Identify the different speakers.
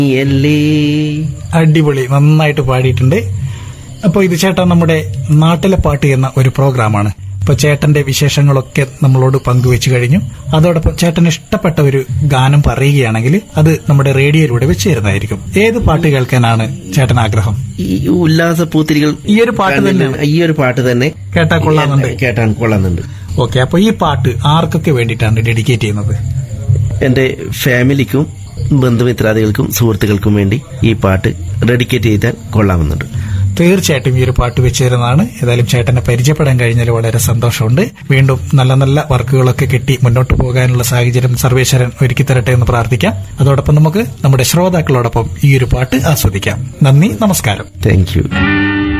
Speaker 1: നീയല്ലേ
Speaker 2: അടിപൊളി നന്നായിട്ട് പാടിയിട്ടുണ്ട് അപ്പോൾ ഇത് ചേട്ടൻ നമ്മുടെ നാട്ടിലെ പാട്ട് എന്ന ഒരു പ്രോഗ്രാമാണ് ഇപ്പൊ ചേട്ടന്റെ വിശേഷങ്ങളൊക്കെ നമ്മളോട് പങ്കുവെച്ചു കഴിഞ്ഞു അതോടൊപ്പം ചേട്ടന് ഇഷ്ടപ്പെട്ട ഒരു ഗാനം പറയുകയാണെങ്കിൽ അത് നമ്മുടെ റേഡിയോയിലൂടെ വെച്ച് തരുന്നതായിരിക്കും ഏത് പാട്ട് കേൾക്കാനാണ് ചേട്ടൻ ആഗ്രഹം
Speaker 1: ഈ ഉല്ലാസ പൂത്തിരികൾ
Speaker 2: ഈ ഒരു പാട്ട് തന്നെയാണ്
Speaker 1: ഈ ഒരു പാട്ട് തന്നെ
Speaker 2: കേട്ടാ കൊള്ളാമെന്നുണ്ട്
Speaker 1: കേട്ടാൻ കൊള്ളുന്നുണ്ട്
Speaker 2: ഓക്കെ അപ്പൊ ഈ പാട്ട് ആർക്കൊക്കെ വേണ്ടിയിട്ടാണ് ഡെഡിക്കേറ്റ് ചെയ്യുന്നത്
Speaker 1: എന്റെ ഫാമിലിക്കും ബന്ധുമിത്രാദികൾക്കും സുഹൃത്തുക്കൾക്കും വേണ്ടി ഈ പാട്ട് ഡെഡിക്കേറ്റ് ചെയ്താൽ കൊള്ളാമെന്നുണ്ട്
Speaker 2: തീർച്ചയായിട്ടും ഈ ഒരു പാട്ട് വെച്ച് തരുന്നതാണ് ഏതായാലും ചേട്ടനെ പരിചയപ്പെടാൻ കഴിഞ്ഞാൽ വളരെ സന്തോഷമുണ്ട് വീണ്ടും നല്ല നല്ല വർക്കുകളൊക്കെ കിട്ടി മുന്നോട്ട് പോകാനുള്ള സാഹചര്യം സർവേശ്വരൻ ഒരുക്കി തരട്ടെ എന്ന് പ്രാർത്ഥിക്കാം അതോടൊപ്പം നമുക്ക് നമ്മുടെ ശ്രോതാക്കളോടൊപ്പം ഈ ഒരു പാട്ട് ആസ്വദിക്കാം നന്ദി നമസ്കാരം
Speaker 1: താങ്ക് യു